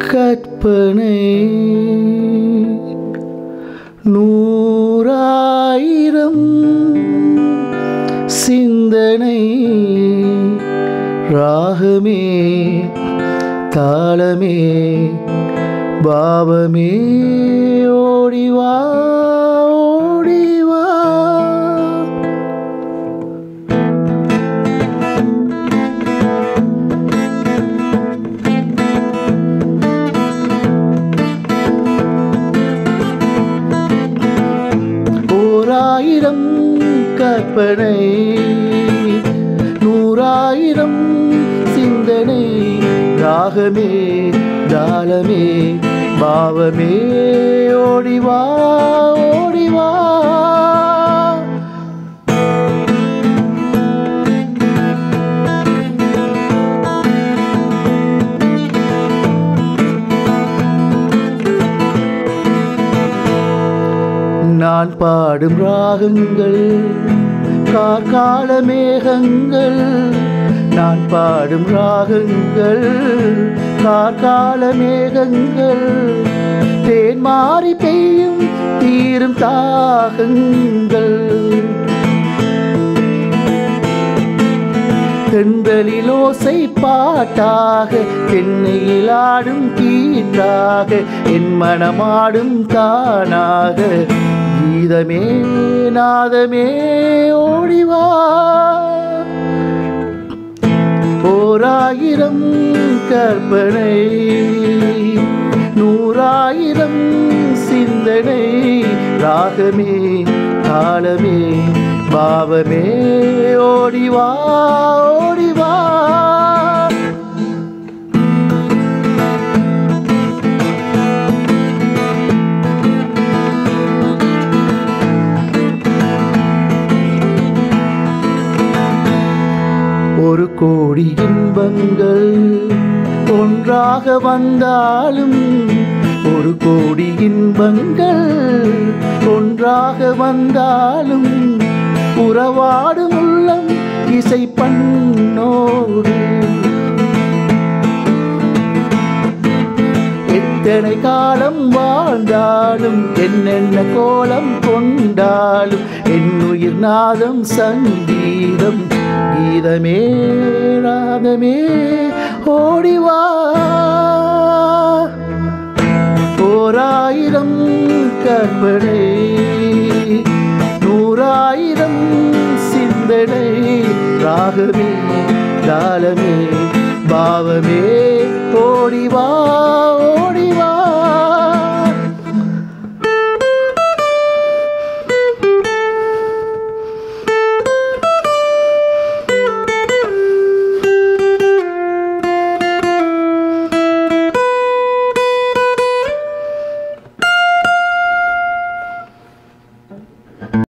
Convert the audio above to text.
கற்பனை நூறாயிரம் சிந்தனை ராகமே தாளமே பாவமே ஓடிவா ஓடிவா ஓராயிரம் கற்பனை நூறாயிரம் சிந்தனை ராகமே தாளமே பாவமே ஓடிவா ஓடிவா நான் பாடும் ராகங்கள் கார்கால மேகங்கள் நான் பாடும் ராகங்கள் கார்கால மேகங்கள் தேன் மாறி பெய்யும் தீரும் தாகங்கள் தென்றலில் ஓசை பாட்டாக தென்னையில் ஆடும் கீட்டாக என் மனமாடும் தானாக கீதமே நாதமே ஓடிவா ஓராயிரம் கற்பனை நூறாயிரம் சிந்தனை ராகமே தாளமே பாவமே ஓடிவா ஓடிவா ஒரு கோடி இன்பங்கள் ஒன்றாக வந்தாலும் ஒரு கோடி இன்பங்கள் ஒன்றாக வந்தாலும் உறவாடும் உள்ளம் இசை பண்ணோடு எத்தனை காலம் வாழ்ந்தாலும் என்னென்ன கோலம் கொண்டாலும் என் உயிர் நாதம் சங்கீதம் கீதமே நாதமே ஓடிவா ஓராயிரம் கற்பனை நூறாயிரம் சிந்தனை ராகமே தாளமே பாவமே ஓடிவா ஓடிவா